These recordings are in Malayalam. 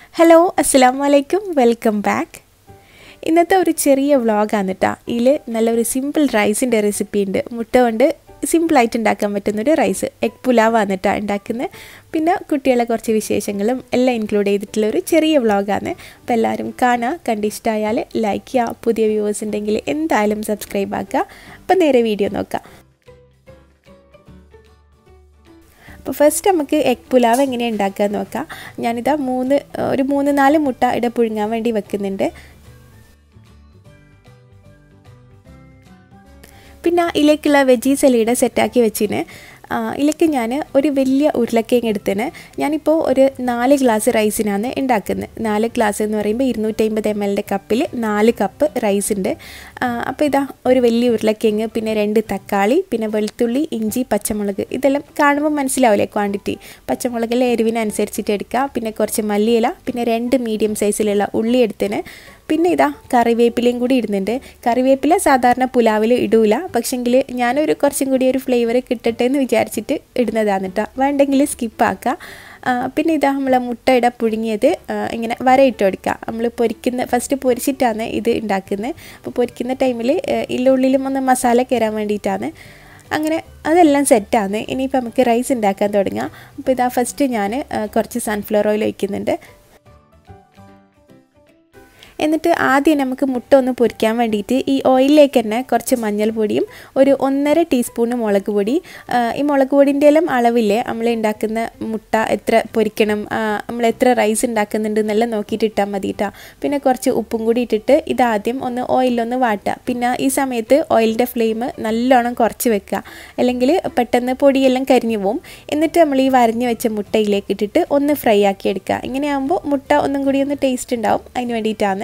ഹലോ അസ്സാം വലൈക്കും വെൽക്കം ബാക്ക് ഇന്നത്തെ ഒരു ചെറിയ വ്ളോഗാണ് കേട്ടോ ഇതിൽ നല്ലൊരു സിമ്പിൾ റൈസിൻ്റെ റെസിപ്പി ഉണ്ട് മുട്ട കൊണ്ട് സിമ്പിളായിട്ട് ഉണ്ടാക്കാൻ പറ്റുന്നൊരു റൈസ് എഗ് പുലാവാണ് കേട്ടോ ഉണ്ടാക്കുന്നത് പിന്നെ കുട്ടികളെ കുറച്ച് വിശേഷങ്ങളും എല്ലാം ഇൻക്ലൂഡ് ചെയ്തിട്ടുള്ള ഒരു ചെറിയ വ്ളോഗാണ് അപ്പോൾ എല്ലാവരും കാണുക കണ്ടിഷ്ടമായാൽ ലൈക്ക് ചെയ്യുക പുതിയ വ്യൂവേഴ്സ് ഉണ്ടെങ്കിൽ എന്തായാലും സബ്സ്ക്രൈബ് ആക്കുക അപ്പം നേരെ വീഡിയോ നോക്കാം അപ്പോൾ ഫസ്റ്റ് നമുക്ക് എഗ് പുലാവ് എങ്ങനെയാണ് ഉണ്ടാക്കുക നോക്കാം ഞാനിതാ മൂന്ന് ഒരു മൂന്ന് നാല് മുട്ട ഇട പുഴുങ്ങാൻ വേണ്ടി വെക്കുന്നുണ്ട് പിന്നെ ഇതിലേക്കുള്ള വെജീസ് എല്ലാം ഇവിടെ സെറ്റാക്കി വെച്ചിന് ഇതിലേക്ക് ഞാൻ ഒരു വലിയ ഉരുളക്കിഴങ്ങ് എടുത്തിന് ഞാനിപ്പോൾ ഒരു നാല് ഗ്ലാസ് റൈസിനാണ് ഉണ്ടാക്കുന്നത് നാല് ഗ്ലാസ് എന്ന് പറയുമ്പോൾ ഇരുന്നൂറ്റമ്പത് എം എല്ലിൻ്റെ കപ്പിൽ നാല് കപ്പ് റൈസ് ഉണ്ട് അപ്പോൾ ഇതാ ഒരു വലിയ ഉരുളക്കിഴങ്ങ് പിന്നെ രണ്ട് തക്കാളി പിന്നെ വെളുത്തുള്ളി ഇഞ്ചി പച്ചമുളക് ഇതെല്ലാം കാണുമ്പോൾ മനസ്സിലാവില്ലേ ക്വാണ്ടിറ്റി പച്ചമുളകിലെ എരിവിനനുസരിച്ചിട്ട് എടുക്കുക പിന്നെ കുറച്ച് മല്ലിയില പിന്നെ രണ്ട് മീഡിയം സൈസിലുള്ള ഉള്ളി എടുത്തിന് പിന്നെ ഇതാ കറിവേപ്പിലയും കൂടി ഇടുന്നുണ്ട് കറിവേപ്പില സാധാരണ പുലാവിൽ ഇടൂല പക്ഷെങ്കിൽ ഞാനൊരു കുറച്ചും കൂടി ഒരു ഫ്ലേവർ കിട്ടട്ടെ എന്ന് വിചാരിച്ചിട്ട് ഇടുന്നതാണ് കേട്ടോ വേണ്ടെങ്കിൽ സ്കിപ്പാക്കുക പിന്നെ ഇതാ നമ്മൾ മുട്ടയുടെ പുഴുങ്ങിയത് ഇങ്ങനെ വരയിട്ട് കൊടുക്കുക നമ്മൾ പൊരിക്കുന്ന ഫസ്റ്റ് പൊരിച്ചിട്ടാണ് ഇത് ഉണ്ടാക്കുന്നത് അപ്പോൾ പൊരിക്കുന്ന ടൈമിൽ ഇല്ലുള്ളിലും ഒന്ന് മസാല കയറാൻ വേണ്ടിയിട്ടാണ് അങ്ങനെ അതെല്ലാം സെറ്റാണ് ഇനിയിപ്പോൾ നമുക്ക് റൈസ് ഉണ്ടാക്കാൻ തുടങ്ങാം അപ്പോൾ ഇതാ ഫസ്റ്റ് ഞാൻ കുറച്ച് സൺഫ്ലവർ ഓയിൽ ഒഴിക്കുന്നുണ്ട് എന്നിട്ട് ആദ്യം നമുക്ക് മുട്ട ഒന്ന് പൊരിക്കാൻ വേണ്ടിയിട്ട് ഈ ഓയിലിലേക്ക് തന്നെ കുറച്ച് മഞ്ഞൾപ്പൊടിയും ഒരു ഒന്നര ടീസ്പൂണ് മുളക് പൊടി ഈ മുളക് പൊടിൻ്റെ എല്ലാം അളവില്ലേ നമ്മൾ ഉണ്ടാക്കുന്ന മുട്ട എത്ര പൊരിക്കണം നമ്മൾ എത്ര റൈസ് ഉണ്ടാക്കുന്നുണ്ട് എന്നെല്ലാം നോക്കിയിട്ട് ഇട്ടാൽ മതി കേട്ടോ പിന്നെ കുറച്ച് ഉപ്പും കൂടി ഇട്ടിട്ട് ഇതാദ്യം ഒന്ന് ഓയിലൊന്ന് വാട്ടുക പിന്നെ ഈ സമയത്ത് ഓയിലിൻ്റെ ഫ്ലെയിം നല്ലോണം കുറച്ച് വെക്കുക അല്ലെങ്കിൽ പെട്ടെന്ന് പൊടിയെല്ലാം കരിഞ്ഞു പോവും എന്നിട്ട് നമ്മൾ ഈ വരഞ്ഞ് വെച്ച മുട്ടയിലേക്ക് ഇട്ടിട്ട് ഒന്ന് ഫ്രൈ ആക്കി എടുക്കുക ഇങ്ങനെയാകുമ്പോൾ മുട്ട ഒന്നും കൂടി ഒന്ന് ടേസ്റ്റ് ഉണ്ടാവും അതിന് വേണ്ടിയിട്ടാണ്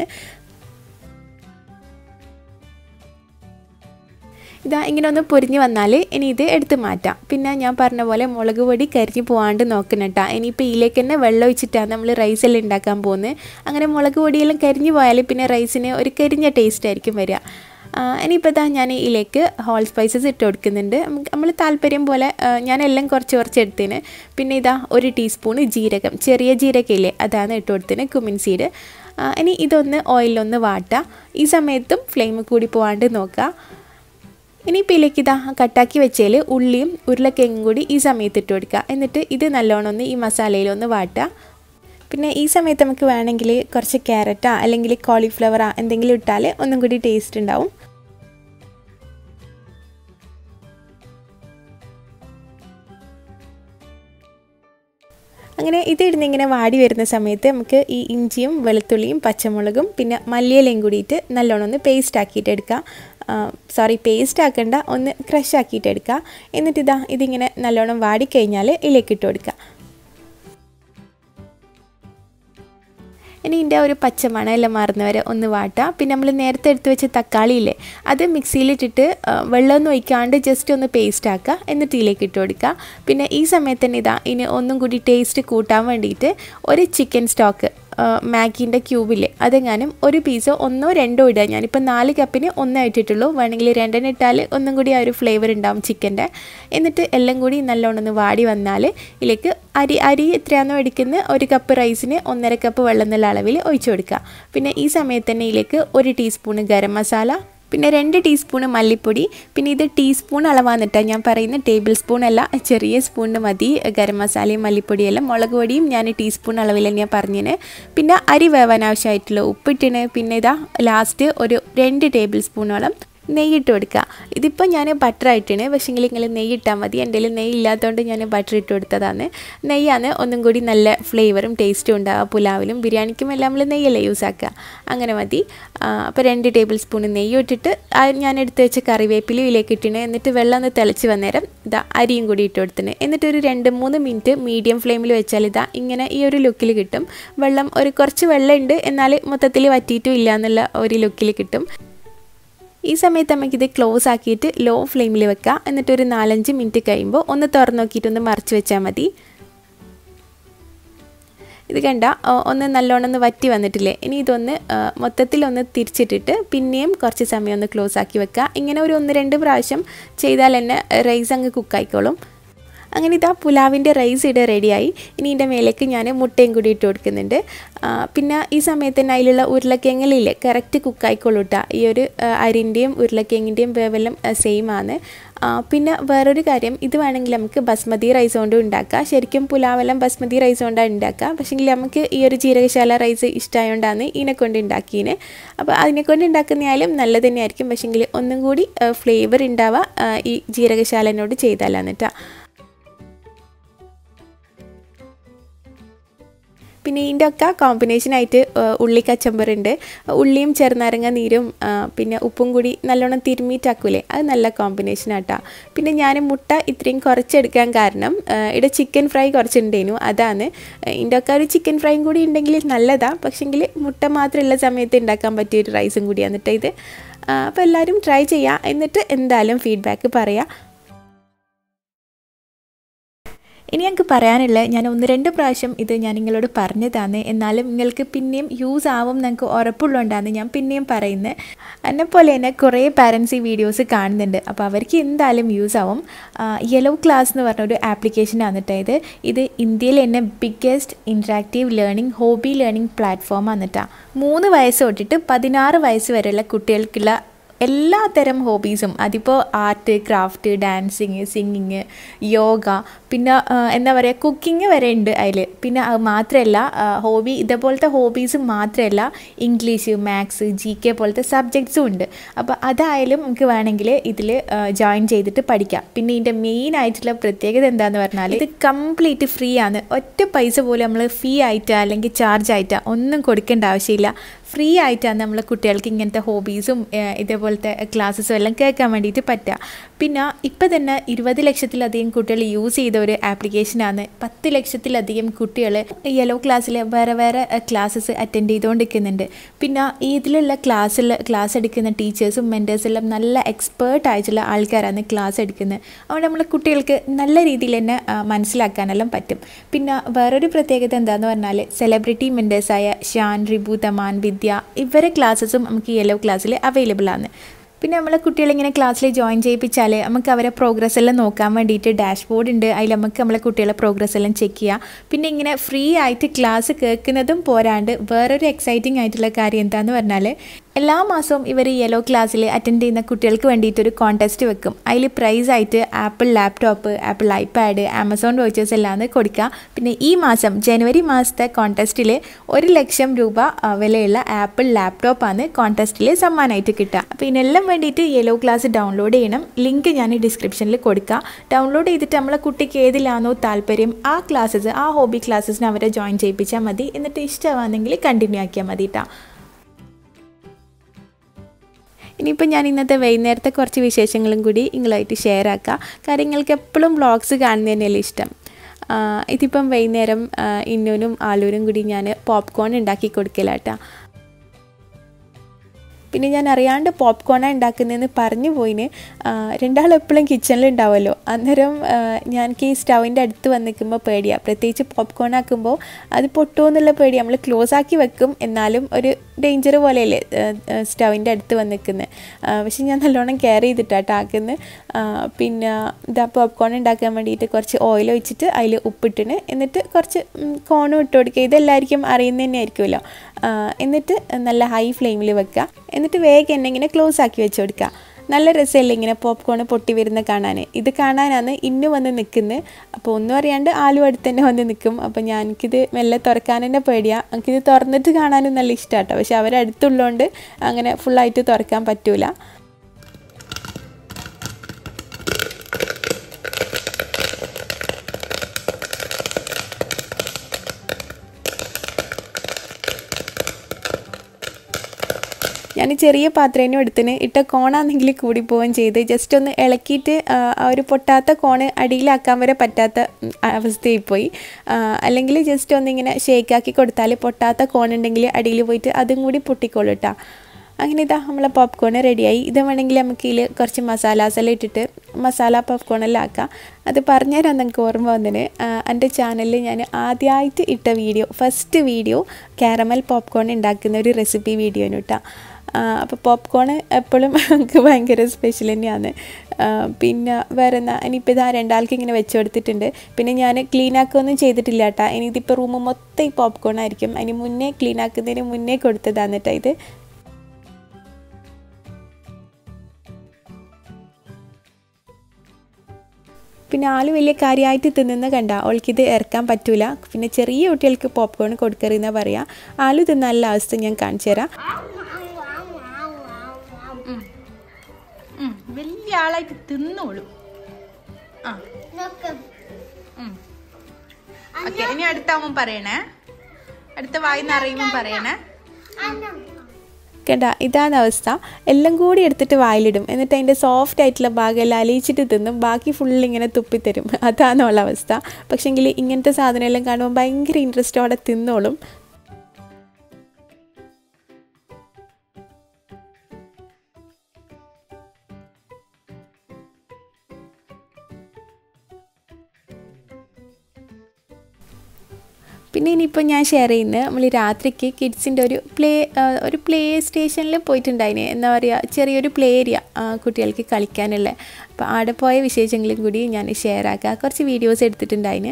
ഇതാ ഇങ്ങനെ ഒന്ന് പൊരിഞ്ഞ് വന്നാൽ ഇനി ഇത് എടുത്ത് മാറ്റാം പിന്നെ ഞാൻ പറഞ്ഞ പോലെ മുളക് പൊടി കരിഞ്ഞ് പോകാണ്ട് നോക്കണം കേട്ടോ ഇനിയിപ്പോൾ ഇതിലേക്ക് തന്നെ വെള്ളം ഒഴിച്ചിട്ടാണ് നമ്മൾ റൈസെല്ലാം ഉണ്ടാക്കാൻ പോകുന്നത് അങ്ങനെ മുളക് പൊടിയെല്ലാം കരിഞ്ഞ് പോയാൽ പിന്നെ റൈസിന് ഒരു കരിഞ്ഞ ടേസ്റ്റ് ആയിരിക്കും വരിക ഇനിയിപ്പോൾ ഇതാ ഞാൻ ഇതിലേക്ക് ഹോൾ സ്പൈസസ് ഇട്ട് കൊടുക്കുന്നുണ്ട് നമ്മൾ താല്പര്യം പോലെ ഞാനെല്ലാം കുറച്ച് കുറച്ച് എടുത്തിന് പിന്നെ ഇതാ ഒരു ടീസ്പൂൺ ജീരകം ചെറിയ ജീരകയില്ലേ അതാണ് ഇട്ട് കൊടുത്തിന് കുമിൻ സീഡ് ഇനി ഇതൊന്ന് ഓയിലൊന്ന് വാട്ടുക ഈ സമയത്തും ഫ്ലെയിം കൂടി പോകാണ്ട് നോക്കുക ഇനിയിപ്പോൾ ഇതിലേക്ക് ഇതാ കട്ടാക്കി വെച്ചാൽ ഉള്ളിയും ഉരുളക്കിഴങ്ങും കൂടി ഈ സമയത്ത് ഇട്ട് കൊടുക്കുക എന്നിട്ട് ഇത് നല്ലോണം ഒന്ന് ഈ മസാലയിലൊന്ന് വാട്ടുക പിന്നെ ഈ സമയത്ത് നമുക്ക് വേണമെങ്കിൽ കുറച്ച് ക്യാരറ്റാ അല്ലെങ്കിൽ കോളിഫ്ലവറാ എന്തെങ്കിലും ഇട്ടാൽ ഒന്നും കൂടി ടേസ്റ്റ് ഉണ്ടാവും അങ്ങനെ ഇത് ഇടുന്നിങ്ങനെ വാടി വരുന്ന സമയത്ത് നമുക്ക് ഈ ഇഞ്ചിയും വെളുത്തുള്ളിയും പച്ചമുളകും പിന്നെ മല്ലിയിലയും കൂടിയിട്ട് നല്ലോണം ഒന്ന് പേസ്റ്റ് ആക്കിയിട്ട് എടുക്കാം സോറി പേസ്റ്റ് ആക്കണ്ട ഒന്ന് ക്രഷ് ആക്കിയിട്ട് എടുക്കുക എന്നിട്ട് ഇതാ ഇതിങ്ങനെ നല്ലോണം വാടിക്കഴിഞ്ഞാൽ ഇതിലേക്ക് ഇട്ട് കൊടുക്കുക ഇനി ഇതിൻ്റെ ഒരു പച്ചമണം എല്ലാം മാറുന്നവരെ ഒന്ന് വാട്ടുക പിന്നെ നമ്മൾ നേരത്തെ എടുത്ത് വെച്ച തക്കാളിയില്ലേ അത് മിക്സിയിലിട്ടിട്ട് വെള്ളമൊന്നും ഒഴിക്കാണ്ട് ജസ്റ്റ് ഒന്ന് പേസ്റ്റ് ആക്കുക എന്നിട്ട് ഇതിലേക്ക് ഇട്ട് കൊടുക്കുക പിന്നെ ഈ സമയത്ത് തന്നെ ഇതാ ഇനി ഒന്നും കൂടി ടേസ്റ്റ് കൂട്ടാൻ വേണ്ടിയിട്ട് ഒരു ചിക്കൻ സ്റ്റോക്ക് മാഗീൻ്റെ ക്യൂബില്ലേ അതെങ്ങാനും ഒരു പീസോ ഒന്നോ രണ്ടോ ഇടുക ഞാനിപ്പോൾ നാല് കപ്പിന് ഒന്നേ ഇട്ടിട്ടുള്ളൂ വേണമെങ്കിൽ രണ്ടെണ്ണം ഇട്ടാൽ ഒന്നും കൂടി ആ ഒരു ഫ്ലേവർ ഉണ്ടാവും ചിക്കൻ്റെ എന്നിട്ട് എല്ലാം കൂടി നല്ലോണം ഒന്ന് വാടി വന്നാൽ ഇതിലേക്ക് അരി അരി എത്രയാണോ എടുക്കുന്നത് ഒരു കപ്പ് റൈസിന് ഒന്നര കപ്പ് വെള്ളം എന്നുള്ള അളവിൽ ഒഴിച്ചു കൊടുക്കുക പിന്നെ ഈ സമയത്ത് തന്നെ ഇതിലേക്ക് ഒരു ടീസ്പൂണ് ഗരം മസാല പിന്നെ രണ്ട് ടീസ്പൂണ് മല്ലിപ്പൊടി പിന്നെ ഇത് ടീസ്പൂൺ അളവാന്നിട്ടാ ഞാൻ പറയുന്ന ടേബിൾ സ്പൂൺ അല്ല ചെറിയ സ്പൂണിന് മതി ഗരം മസാലയും മല്ലിപ്പൊടിയെല്ലാം മുളക് പൊടിയും ഞാൻ ടീസ്പൂൺ അളവിൽ തന്നെയാണ് പറഞ്ഞിന് പിന്നെ അരി വേവാൻ ആവശ്യമായിട്ടുള്ള ഉപ്പിട്ടിന് പിന്നെ ഇതാ ലാസ്റ്റ് ഒരു രണ്ട് ടേബിൾ സ്പൂണോളം നെയ്യിട്ട് കൊടുക്കുക ഇതിപ്പോൾ ഞാൻ ബട്ടർ ആയിട്ടാണ് പക്ഷേങ്കിൽ നിങ്ങൾ നെയ്യ് ഇട്ടാൽ മതി എൻ്റെ കയ്യിൽ നെയ്യ് ഇല്ലാത്തതുകൊണ്ട് ഞാൻ ബട്ടർ ഇട്ട് കൊടുത്തതാണ് നെയ്യാണ് ഒന്നും കൂടി നല്ല ഫ്ലേവറും ടേസ്റ്റും ഉണ്ടാവുക പുലാവിലും ബിരിയാണിക്കും എല്ലാം നമ്മൾ നെയ്യല്ലേ യൂസ് ആക്കുക അങ്ങനെ മതി അപ്പോൾ രണ്ട് ടേബിൾ സ്പൂൺ നെയ്യ് ഇട്ടിട്ട് ഞാൻ എടുത്ത് വെച്ച കറിവേപ്പിലയും ഇതിലേക്ക് ഇട്ടിന് എന്നിട്ട് വെള്ളം ഒന്ന് തിളച്ച് വന്നേരം ഇതാ അരിയും കൂടി ഇട്ട് കൊടുത്തിന് എന്നിട്ട് ഒരു രണ്ട് മൂന്ന് മിനിറ്റ് മീഡിയം ഫ്ലെയിമിൽ വെച്ചാൽ ഇതാ ഇങ്ങനെ ഈ ഒരു ലുക്കിൽ കിട്ടും വെള്ളം ഒരു കുറച്ച് വെള്ളം ഉണ്ട് എന്നാൽ മൊത്തത്തിൽ വറ്റിയിട്ടും ഇല്ല എന്നുള്ള ഒരു ലുക്കിൽ കിട്ടും ഈ സമയത്ത് നമുക്കിത് ക്ലോസ് ആക്കിയിട്ട് ലോ ഫ്ലെയിമിൽ വെക്കുക എന്നിട്ട് ഒരു നാലഞ്ച് മിനിറ്റ് കഴിയുമ്പോൾ ഒന്ന് തുറന്നു നോക്കിയിട്ട് ഒന്ന് മറിച്ച് വെച്ചാൽ മതി ഇത് കണ്ട ഒന്ന് നല്ലോണം ഒന്ന് വറ്റി വന്നിട്ടില്ലേ ഇനി ഇതൊന്ന് മൊത്തത്തിൽ ഒന്ന് തിരിച്ചിട്ടിട്ട് പിന്നെയും കുറച്ച് സമയം ഒന്ന് ക്ലോസ് ആക്കി വെക്കുക ഇങ്ങനെ ഒരു ഒന്ന് രണ്ട് പ്രാവശ്യം ചെയ്താൽ തന്നെ റൈസ് അങ്ങ് കുക്കായിക്കോളും അങ്ങനെ ഇതാ പുലാവിൻ്റെ റൈസ് ഇവിടെ റെഡിയായി ഇനി ഇതിൻ്റെ മേലേക്ക് ഞാൻ മുട്ടയും കൂടി ഇട്ട് കൊടുക്കുന്നുണ്ട് ആ, പിന്നെ ഈ സമയത്ത് തന്നെ അതിലുള്ള ഉരുളക്കിഴങ്ങിലില്ലേ കറക്റ്റ് കുക്കായിക്കോളൂ കേട്ടോ ഈ ഒരു ആ, അരിൻ്റെയും ഉരുളക്കിഴങ്ങിൻ്റെയും വേവെല്ലാം സെയിം ആണ് ആ, പിന്നെ വേറൊരു കാര്യം ഇത് വേണമെങ്കിൽ നമുക്ക് ബസ്മതി റൈസ് കൊണ്ട് ഉണ്ടാക്കാം ശരിക്കും പുലാവെല്ലാം ബസ്മതി റൈസ് കൊണ്ടാണ് ഉണ്ടാക്കുക പക്ഷേങ്കിൽ നമുക്ക് ഈ ഒരു ജീരകശാല റൈസ് ഇഷ്ടമായതുകൊണ്ടാണ് ഇതിനെ കൊണ്ട് ഉണ്ടാക്കിയത് അപ്പോൾ അതിനെ കൊണ്ട് ഉണ്ടാക്കുന്നതായാലും നല്ലത് തന്നെയായിരിക്കും പക്ഷേങ്കിൽ ഒന്നും കൂടി ഫ്ലേവർ ഉണ്ടാവുക ആ, ഈ ജീരകശാലനോട് ചെയ്താലാണ് കേട്ടോ പിന്നെ ഇതിൻ്റെ ഒക്കെ കോമ്പിനേഷനായിട്ട് ഉള്ളി കച്ചമ്പറുണ്ട് ഉള്ളിയും ചെറുനാരങ്ങ നീരും ആ, പിന്നെ ഉപ്പും കൂടി നല്ലോണം തിരുമ്മിയിട്ടാക്കൂലേ അത് നല്ല കോമ്പിനേഷനാട്ടോ പിന്നെ ഞാൻ മുട്ട ഇത്രയും കുറച്ചെടുക്കാൻ കാരണം ആ, ഇവിടെ ചിക്കൻ ഫ്രൈ കുറച്ചുണ്ടേനു അതാണ് ഇതിൻ്റെ ഒക്കെ ഒരു ചിക്കൻ ഫ്രൈയും കൂടി ഉണ്ടെങ്കിൽ നല്ലതാണ് പക്ഷെങ്കിൽ മുട്ട മാത്രമുള്ള സമയത്ത് ഉണ്ടാക്കാൻ പറ്റിയ ഒരു റൈസും കൂടിയാണ് കേട്ടോ ഇത് അപ്പോൾ എല്ലാവരും ട്രൈ ചെയ്യുക എന്നിട്ട് എന്തായാലും ഫീഡ്ബാക്ക് പറയാം ഇനി ഞങ്ങൾക്ക് പറയാനുള്ള ഞാൻ ഒന്ന് രണ്ട് പ്രാവശ്യം ഇത് ഞാൻ നിങ്ങളോട് പറഞ്ഞതാണ് എന്നാലും നിങ്ങൾക്ക് പിന്നെയും യൂസ് ആവും ഞങ്ങൾക്ക് ഉറപ്പുള്ളതുകൊണ്ടാണ് ഞാൻ പിന്നെയും പറയുന്നത് എന്നെ പോലെ തന്നെ കുറേ പാരൻസ് ഈ വീഡിയോസ് കാണുന്നുണ്ട് അപ്പോൾ അവർക്ക് എന്തായാലും യൂസ് ആവും യെല്ലോ ക്ലാസ് എന്ന് പറഞ്ഞൊരു ആപ്ലിക്കേഷനാണ് കേട്ടോ ഇത് ഇത് ഇന്ത്യയിൽ തന്നെ biggest interactive learning hobby learning പ്ലാറ്റ്ഫോമാണ് കേട്ടോ മൂന്ന് വയസ്സ് തൊട്ടിട്ട് പതിനാറ് വയസ്സ് വരെയുള്ള കുട്ടികൾക്കുള്ള എല്ലാ തരം ഹോബീസും അതിപ്പോൾ art craft dancing singing yoga പിന്നെ ആ, എന്താ പറയുക കുക്കിംഗ് വരെ ഉണ്ട് അതിൽ പിന്നെ അത് മാത്രമല്ല ഹോബി ഇതേപോലത്തെ ഹോബീസ് മാത്രമല്ല ഇംഗ്ലീഷ് മാത്സ് ജി കെ പോലത്തെ സബ്ജക്ട്സും ഉണ്ട് അപ്പോൾ അതായാലും നമുക്ക് വേണമെങ്കിൽ ഇതിൽ ജോയിൻ ചെയ്തിട്ട് പഠിക്കാം പിന്നെ ഇതിൻ്റെ മെയിൻ ആയിട്ടുള്ള പ്രത്യേകത എന്താണെന്ന് പറഞ്ഞാൽ ഇത് കംപ്ലീറ്റ് ഫ്രീ ആണ് ഒറ്റ പൈസ പോലും നമ്മൾ ഫീ ആയിട്ടാ അല്ലെങ്കിൽ ചാർജ് ആയിട്ടാ ഒന്നും കൊടുക്കേണ്ട ആവശ്യമില്ല ഫ്രീ ആയിട്ടാണ് നമ്മൾ കുട്ടികൾക്ക് ഇങ്ങനത്തെ ഹോബീസും ഇതേപോലത്തെ ക്ലാസ്സസും എല്ലാം കേൾക്കാൻ വേണ്ടിയിട്ട് പറ്റുക പിന്നെ ഇപ്പം തന്നെ ഇരുപത് ലക്ഷത്തിലധികം കുട്ടികൾ യൂസ് ചെയ്ത ഒരു ആപ്ലിക്കേഷനാണ് പത്ത് ലക്ഷത്തിലധികം കുട്ടികൾ യെല്ലോ ക്ലാസ്സിൽ വേറെ വേറെ ക്ലാസ്സസ് അറ്റൻഡ് ചെയ്തുകൊണ്ടിരിക്കുന്നുണ്ട് പിന്നെ ഇതിലുള്ള ക്ലാസ്സിൽ ക്ലാസ് എടുക്കുന്ന ടീച്ചേഴ്സും മെൻറ്റേഴ്സും എല്ലാം നല്ല എക്സ്പേർട്ട് ആയിട്ടുള്ള ആൾക്കാരാണ് ക്ലാസ് എടുക്കുന്നത് അതുകൊണ്ട് നമ്മൾ കുട്ടികൾക്ക് നല്ല രീതിയിൽ തന്നെ ആ, മനസ്സിലാക്കാനെല്ലാം പറ്റും പിന്നെ വേറൊരു പ്രത്യേകത എന്താണെന്ന് പറഞ്ഞാൽ സെലിബ്രിറ്റി മെൻറ്റേഴ്സായ ഷാൻ റിബു തമാൻ വിദ്യ ഇവരെ ക്ലാസ്സസും നമുക്ക് യെല്ലോ ക്ലാസ്സിൽ അവൈലബിൾ ആണ് പിന്നെ നമ്മളെ കുട്ടികളെ ഇങ്ങനെ ക്ലാസ്സിൽ ജോയിൻ ചെയ്യിപ്പിച്ചാൽ നമുക്ക് അവരെ പ്രോഗ്രസ് എല്ലാം നോക്കാൻ വേണ്ടിയിട്ട് ഡാഷ്ബോർഡ് ഉണ്ട് അതിൽ നമുക്ക് നമ്മളെ കുട്ടികളെ പ്രോഗ്രസ് എല്ലാം ചെക്ക് ചെയ്യാം പിന്നെ ഇങ്ങനെ ഫ്രീ ആയിട്ട് ക്ലാസ് കേൾക്കുന്നതും പോരാണ്ട് വേറൊരു എക്സൈറ്റിംഗ് ആയിട്ടുള്ള കാര്യം എന്താന്ന് പറഞ്ഞാൽ എല്ലാ മാസവും ഇവർ യെല്ലോ ക്ലാസ്സിൽ അറ്റൻഡ് ചെയ്യുന്ന കുട്ടികൾക്ക് വേണ്ടിയിട്ടൊരു കോൺടെസ്റ്റ് വെക്കും അതിൽ പ്രൈസ് ആയിട്ട് Apple laptop Apple iPad Amazon vouchers എല്ലാം കൊടുക്കുക പിന്നെ ഈ മാസം ജനുവരി മാസത്തെ കോൺടെസ്റ്റിൽ ഒരു ലക്ഷം രൂപ ആ, വിലയുള്ള ആപ്പിൾ ലാപ്ടോപ്പാണ് കോൺടെസ്റ്റിൽ സമ്മാനമായിട്ട് കിട്ടുക അപ്പോൾ ഇതിനെല്ലാം വേണ്ടിയിട്ട് യെല്ലോ ക്ലാസ് ഡൗൺലോഡ് ചെയ്യണം ലിങ്ക് ഞാൻ ഡിസ്ക്രിപ്ഷനിൽ കൊടുക്കുക ഡൗൺലോഡ് ചെയ്തിട്ട് നമ്മളെ കുട്ടിക്ക് ഏതിലാണോ താല്പര്യം ആ ക്ലാസ്സസ് ആ ഹോബി ക്ലാസ്സസിന് അവരെ ജോയിൻ ചെയ്യിപ്പിച്ചാൽ മതി എന്നിട്ട് ഇഷ്ടമാണെങ്കിൽ കണ്ടിന്യൂ ആക്കിയാൽ മതി കേട്ടോ ഇനിയിപ്പോൾ ഞാൻ ഇന്നത്തെ വൈകുന്നേരത്തെ കുറച്ച് വിശേഷങ്ങളും കൂടി നിങ്ങളായിട്ട് ഷെയർ ആക്കാം കാര്യങ്ങൾക്ക് എപ്പോഴും വ്ളോഗ്സ് കാണുന്നത് തന്നെയല്ലേ ഇഷ്ടം ആ, ഇതിപ്പം വൈകുന്നേരം ആ, ഇന്നൂനും ആലൂരും കൂടി ഞാൻ പോപ്കോൺ ഉണ്ടാക്കി കൊടുക്കലാട്ടാ പിന്നെ ഞാൻ അറിയാണ്ട് പോപ്കോണാണ് ഉണ്ടാക്കുന്നതെന്ന് പറഞ്ഞു പോയിന് രണ്ടാളും എപ്പോഴും കിച്ചണിൽ ഉണ്ടാവുമല്ലോ അന്നേരം ആ, ഞാനെനിക്ക് ഈ സ്റ്റൗവിൻ്റെ അടുത്ത് വന്ന് നിൽക്കുമ്പോൾ പേടിയാണ് പ്രത്യേകിച്ച് പോപ്കോൺ ആക്കുമ്പോൾ അത് പൊട്ടുമോ എന്നുള്ള പേടി നമ്മൾ ക്ലോസ് ആക്കി വെക്കും എന്നാലും ഒരു ഡേഞ്ചർ പോലെയല്ലേ സ്റ്റൗവിൻ്റെ അടുത്ത് വന്ന് നിൽക്കുന്നത് പക്ഷെ ഞാൻ നല്ലോണം കെയർ ചെയ്തിട്ടാട്ടോ ആക്കുന്നത് പിന്നെ ഇതാ പോപ്കോൺ ഉണ്ടാക്കാൻ വേണ്ടിയിട്ട് കുറച്ച് ഓയിൽ ഒഴിച്ചിട്ട് അതിൽ ഉപ്പിട്ടിന് എന്നിട്ട് കുറച്ച് കോണും ഇട്ട് കൊടുക്കുക ഇതെല്ലാവർക്കും അറിയുന്ന തന്നെ ആയിരിക്കുമല്ലോ ആ, എന്നിട്ട് നല്ല ഹൈ ഫ്ലെയിമിൽ വെക്കുക എന്നിട്ട് വേഗം എന്നെ ഇങ്ങനെ ക്ലോസ് ആക്കി വെച്ച് കൊടുക്കുക നല്ല രസമല്ലേ ഇങ്ങനെ പോപ്കോൺ പൊട്ടി വരുന്ന കാണാൻ ഇത് കാണാനാണ് ഇന്ന് വന്ന് നിൽക്കുന്നത് അപ്പോൾ ഒന്നും അറിയാണ്ട് ആലു അടുത്ത് തന്നെ വന്ന് നിൽക്കും അപ്പോൾ ഞാൻ എനിക്കിത് മെല്ലെ തുറക്കാൻ തന്നെ പേടിയാണ് എനിക്കിത് തുറന്നിട്ട് കാണാനും നല്ല ഇഷ്ടമാട്ടോ പക്ഷെ അവരടുത്തുള്ളതുകൊണ്ട് അങ്ങനെ ഫുള്ളായിട്ട് തുറക്കാൻ പറ്റൂല ഞാൻ ചെറിയ പാത്രേനും എടുത്തിന് ഇട്ട കോണാണെങ്കിൽ കൂടി പോവുകയും ചെയ്ത് ജസ്റ്റ് ഒന്ന് ഇളക്കിയിട്ട് ആ, ആ ഒരു പൊട്ടാത്ത കോണ് അടിയിലാക്കാൻ വരെ പറ്റാത്ത ഉം, അവസ്ഥയായി പോയി അല്ലെങ്കിൽ ജസ്റ്റ് ഒന്നിങ്ങനെ ഷേക്കാക്കി കൊടുത്താൽ പൊട്ടാത്ത കോണുണ്ടെങ്കിൽ അടിയിൽ പോയിട്ട് അതും കൂടി പൊട്ടിക്കോളൂ കേട്ടോ അങ്ങനെ ഇതാ നമ്മളെ പോപ്കോൺ റെഡിയായി ഇത് വേണമെങ്കിൽ നമുക്ക് ഇതിൽ കുറച്ച് മസാലാസ് എല്ലാം ഇട്ടിട്ട് മസാല പോപ്കോൺ എല്ലാം ആക്കാം അത് പറഞ്ഞുതരാൻ നമുക്ക് ഓർമ്മ വന്നതിന് എൻ്റെ ചാനലിൽ ഞാൻ ആദ്യമായിട്ട് ഇട്ട video first video caramel popcorn ഉണ്ടാക്കുന്ന ഒരു റെസിപ്പി വീഡിയോന് കേട്ടോ അപ്പോൾ പോപ്കോൺ എപ്പോഴും നമുക്ക് ഭയങ്കര സ്പെഷ്യൽ തന്നെയാണ് ആ, പിന്നെ വേറെ എന്നാ ഇനിയിപ്പോൾ ഇതാ രണ്ടാൾക്ക് ഇങ്ങനെ വെച്ച് കൊടുത്തിട്ടുണ്ട് പിന്നെ ഞാൻ ക്ലീൻ ആക്കുകയൊന്നും ചെയ്തിട്ടില്ല കേട്ടോ ഇനി ഇതിപ്പോൾ റൂം മൊത്തം ഈ പോപ്കോൺ ആയിരിക്കും അതിന് മുന്നേ ക്ലീൻ ആക്കുന്നതിന് മുന്നേ കൊടുത്തതാണ് കേട്ടോ ഇത് പിന്നെ ആൾ വലിയ കാര്യമായിട്ട് തിന്നുന്ന കണ്ട അവൾക്കിത് ഇറക്കാൻ പറ്റൂല പിന്നെ ചെറിയ കുട്ടികൾക്ക് പോപ്കോൺ കൊടുക്കരുതെന്നാ പറയാ ആള് തിന്നാനുള്ള അവസ്ഥ ഞാൻ കാണിച്ചു തരാം വലിയ ആളായിട്ട് തിന്നോളൂ ആ ഓക്കെ ഇനി അടുത്താവുമ്പം പറയണേ അടുത്ത വായി നിറയുമ്പം പറയണേ കണ്ട ഇതാണ് അവസ്ഥ എല്ലാം കൂടി എടുത്തിട്ട് വായിലിടും എന്നിട്ട് അതിൻ്റെ സോഫ്റ്റ് ആയിട്ടുള്ള ഭാഗം എല്ലാം അലിയിച്ചിട്ട് തിന്നും ബാക്കി ഫുൾ ഇങ്ങനെ തുപ്പിത്തരും അതാണ് ഉള്ള അവസ്ഥ പക്ഷെങ്കിൽ ഇങ്ങനത്തെ സാധനം എല്ലാം കാണുമ്പോൾ ഭയങ്കര ഇൻട്രസ്റ്റോടെ തിന്നോളും പിന്നെ ഇനിയിപ്പോൾ ഞാൻ ഷെയർ ചെയ്യുന്നത് നമ്മൾ രാത്രിക്ക് കിഡ്സിൻ്റെ ഒരു പ്ലേ ഒരു പ്ലേ സ്റ്റേഷനിൽ പോയിട്ടുണ്ടായിന് എന്താ പറയുക ചെറിയൊരു പ്ലേ ഏരിയ കുട്ടികൾക്ക് കളിക്കാനുള്ള അപ്പോൾ അവിടെ പോയ വിശേഷങ്ങളും കൂടി ഞാൻ ഷെയർ ആക്കുക കുറച്ച് വീഡിയോസ് എടുത്തിട്ടുണ്ടായിന്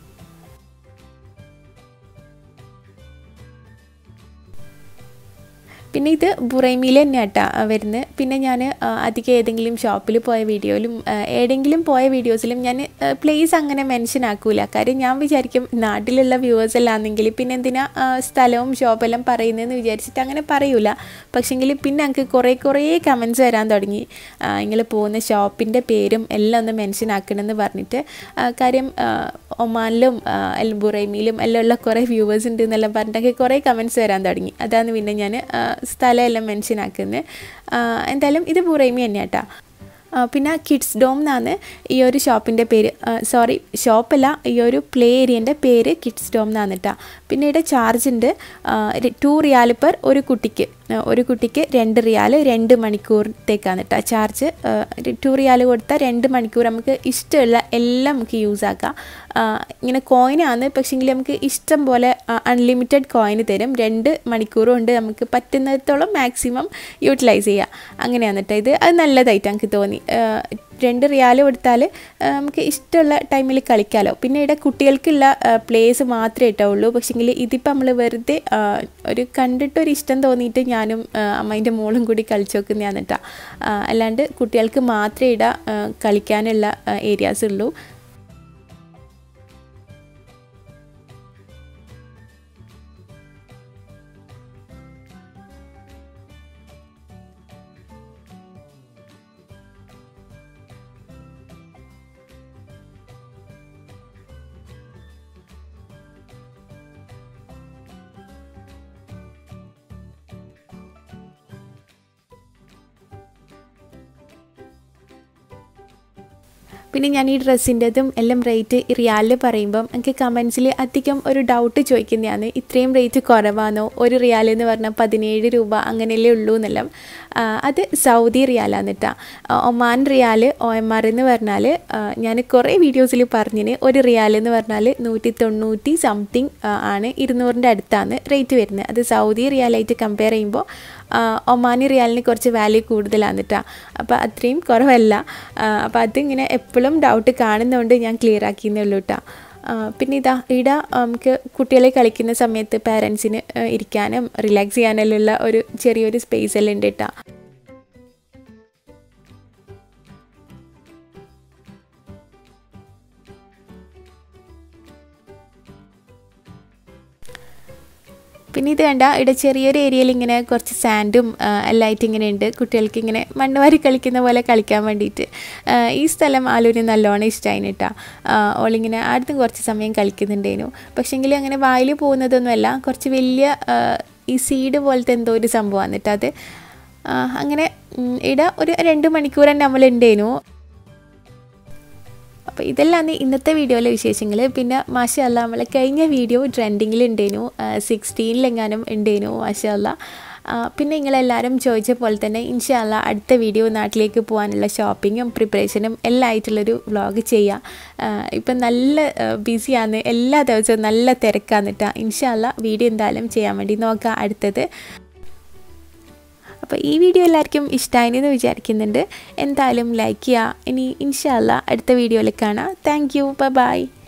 പിന്നെ ഇത് ബുറൈമിയിൽ തന്നെ കേട്ടാ വരുന്നത് പിന്നെ ഞാൻ അധികം ഏതെങ്കിലും ഷോപ്പിൽ പോയ വീഡിയോയിലും ഏതെങ്കിലും പോയ വീഡിയോസിലും ഞാൻ പ്ലേസ് അങ്ങനെ മെൻഷൻ ആക്കൂല കാര്യം ഞാൻ വിചാരിക്കും നാട്ടിലുള്ള വ്യൂവേഴ്സ് എല്ലാം ആണെങ്കിൽ പിന്നെ എന്തിനാ ആ, സ്ഥലവും ഷോപ്പെല്ലാം പറയുന്നതെന്ന് വിചാരിച്ചിട്ട് അങ്ങനെ പറയൂല പക്ഷെങ്കിൽ പിന്നെ എനിക്ക് കുറേ കുറേ കമൻസ് വരാൻ തുടങ്ങി നിങ്ങൾ പോകുന്ന ഷോപ്പിൻ്റെ പേരും എല്ലാം ഒന്ന് മെൻഷൻ ആക്കണമെന്ന് പറഞ്ഞിട്ട് ആ, കാര്യം ആ, ഒമാനിലും ആ, എല്ലാം ബുറൈമിയിലും എല്ലാം ഉള്ള കുറേ വ്യൂവേഴ്സ് ഉണ്ട് എന്നെല്ലാം പറഞ്ഞിട്ടൊക്കെ കുറേ കമൻസ് വരാൻ തുടങ്ങി അതാണ് പിന്നെ ഞാൻ സ്ഥലമെല്ലാം മെൻഷൻ ആക്കുന്നത് എന്തായാലും ഇത് ബുറൈമി തന്നെയാണ് കേട്ടോ ആ, പിന്നെ കിഡ്സ് ഡോം എന്നാണ് ഈ ഒരു ഷോപ്പിൻ്റെ പേര് സോറി ഷോപ്പല്ല ഈ ഒരു പ്ലേ ഏരിയൻ്റെ പേര് കിഡ്സ് ഡോം എന്നാണ് കേട്ടോ പിന്നെ ഇവിടെ ചാർജ് ഉണ്ട് ടു റിയാൽ പെർ ഒരു കുട്ടിക്ക് ആ, ഒരു കുട്ടിക്ക് രണ്ട് റിയാൽ രണ്ട് മണിക്കൂറത്തേക്കാണ് കേട്ടോ ചാർജ് ടു റിയാൽ കൊടുത്താൽ രണ്ട് മണിക്കൂർ നമുക്ക് ഇഷ്ടമുള്ള എല്ലാം നമുക്ക് യൂസ് ആക്കാം ആ, ഇങ്ങനെ കോയിനാണ് പക്ഷേങ്കിൽ നമുക്ക് ഇഷ്ടം പോലെ അൺലിമിറ്റഡ് കോയിന് തരും രണ്ട് മണിക്കൂർ കൊണ്ട് നമുക്ക് പറ്റുന്നിടത്തോളം മാക്സിമം യൂട്ടിലൈസ് ചെയ്യാം അങ്ങനെയാണ് കേട്ടോ ഇത് അത് നല്ലതായിട്ട് എനിക്ക് തോന്നി ആ, രണ്ട് റിയാൽ കൊടുത്താൽ ആ, നമുക്ക് ഇഷ്ടമുള്ള ടൈമിൽ കളിക്കാമല്ലോ പിന്നെ ഇവിടെ കുട്ടികൾക്കുള്ള പ്ലേസ് മാത്രമേ ഇട്ടുള്ളൂ പക്ഷേങ്കിൽ ഇതിപ്പോൾ നമ്മൾ വെറുതെ ആ, ഒരു കണ്ടിട്ടൊരു ഇഷ്ടം തോന്നിയിട്ട് ഞാനും ആ, അമ്മേൻ്റെ മോളും കൂടി കളിച്ചു നോക്കുന്നതാണ് കേട്ടോ ആ, അല്ലാണ്ട് കുട്ടികൾക്ക് മാത്രമേ ഇവിടെ ആ, കളിക്കാനുള്ള ഏരിയാസ് ഉള്ളൂ പിന്നെ ഞാൻ ഈ ഡ്രസ്സിൻ്റെതും എല്ലാം റേറ്റ് റിയാലിൽ പറയുമ്പം എനിക്ക് കമൻസിൽ അധികം ഒരു ഡൗട്ട് ചോദിക്കുന്നതാണ് ഇത്രയും റേറ്റ് കുറവാണോ ഒരു റിയാൽ എന്ന് പറഞ്ഞാൽ പതിനേഴ് രൂപ അങ്ങനെയല്ലേ ഉള്ളൂ എന്നെല്ലാം ആ, അത് സൗദി റിയാലാണ് കേട്ടോ Oman riyal O M R എന്ന് പറഞ്ഞാൽ ഞാൻ കുറേ വീഡിയോസിൽ പറഞ്ഞിന് ഒരു റിയാൽ എന്ന് പറഞ്ഞാൽ നൂറ്റി തൊണ്ണൂറ്റി സംതിങ് ആണ് ഇരുന്നൂറിൻ്റെ അടുത്താണ് റേറ്റ് വരുന്നത് അത് സൗദി റിയാലായിട്ട് കമ്പയർ ചെയ്യുമ്പോൾ ആ, ഒമാനി റിയാലിന് കുറച്ച് വാല്യൂ കൂടുതലാണ് കേട്ടോ അപ്പോൾ അത്രയും കുറവല്ല അപ്പോൾ അതിങ്ങനെ എപ്പോഴും ഡൗട്ട് കാണുന്നതുകൊണ്ട് ഞാൻ ക്ലിയർ ആക്കിയെന്നേ ഉള്ളൂ കേട്ടോ പിന്നെ ഇതാ ഇവിടെ നമുക്ക് കുട്ടികളെ കളിക്കുന്ന സമയത്ത് പാരൻസിന് ഇരിക്കാനും റിലാക്സ് ചെയ്യാനെല്ലാം ഉള്ള ഒരു ചെറിയൊരു സ്പേസ് എല്ലാം ഉണ്ട് കേട്ടോ പിന്നെ ഇത് കണ്ട ഇവിടെ ചെറിയൊരു ഏരിയയിൽ ഇങ്ങനെ കുറച്ച് സാൻഡും എല്ലായിട്ട് ഇങ്ങനെ ഉണ്ട് കുട്ടികൾക്ക് ഇങ്ങനെ മണ്ണ് വാരി കളിക്കുന്ന പോലെ കളിക്കാൻ വേണ്ടിയിട്ട് ആ, ഈ സ്ഥലം ആലൂരിന് നല്ലോണം ഇഷ്ടമായിന് കേട്ടോ ഓളിങ്ങനെ അടുത്തും കുറച്ച് സമയം കളിക്കുന്നുണ്ടേനു പക്ഷേങ്കിൽ അങ്ങനെ വായിൽ പോകുന്നതൊന്നുമല്ല കുറച്ച് വലിയ ആ, ഈ സീഡ് പോലത്തെ എന്തോ ഒരു സംഭവമാണ് കേട്ടോ അത് ആ, അങ്ങനെ ഉം, ഇവിടെ ഒരു രണ്ട് മണിക്കൂർ തന്നെ നമ്മളുണ്ടേനു അപ്പോൾ ഇതെല്ലാം ഇന്നത്തെ വീഡിയോയിലെ വിശേഷങ്ങൾ പിന്നെ മാഷല്ല നമ്മൾ കഴിഞ്ഞ വീഡിയോ ട്രെൻഡിങ്ങിൽ ഉണ്ടേനു സിക്സ്റ്റീനിലെങ്ങാനും ഉണ്ടേനു മാഷല്ല പിന്നെ നിങ്ങളെല്ലാവരും ചോദിച്ച പോലെ തന്നെ ഇൻഷാല്ല അടുത്ത വീഡിയോ നാട്ടിലേക്ക് പോകാനുള്ള ഷോപ്പിങ്ങും പ്രിപ്പറേഷനും എല്ലാം ആയിട്ടുള്ളൊരു വ്ളോഗ് ചെയ്യാം ഇപ്പം നല്ല ബിസിയാണ് എല്ലാ ദിവസവും നല്ല തിരക്കാണ് കേട്ടോ ഇൻഷാല്ല വീഡിയോ എന്തായാലും ചെയ്യാൻ വേണ്ടി നോക്കാം അടുത്തത് അപ്പോൾ ഈ വീഡിയോ എല്ലാവർക്കും ഇഷ്ടമായെന്ന് വിചാരിക്കുന്നുണ്ട് എന്തായാലും ലൈക്ക് ചെയ്യുക ഇനി ഇൻഷാല്ല അടുത്ത വീഡിയോയിൽ കാണാം താങ്ക് യു ബൈ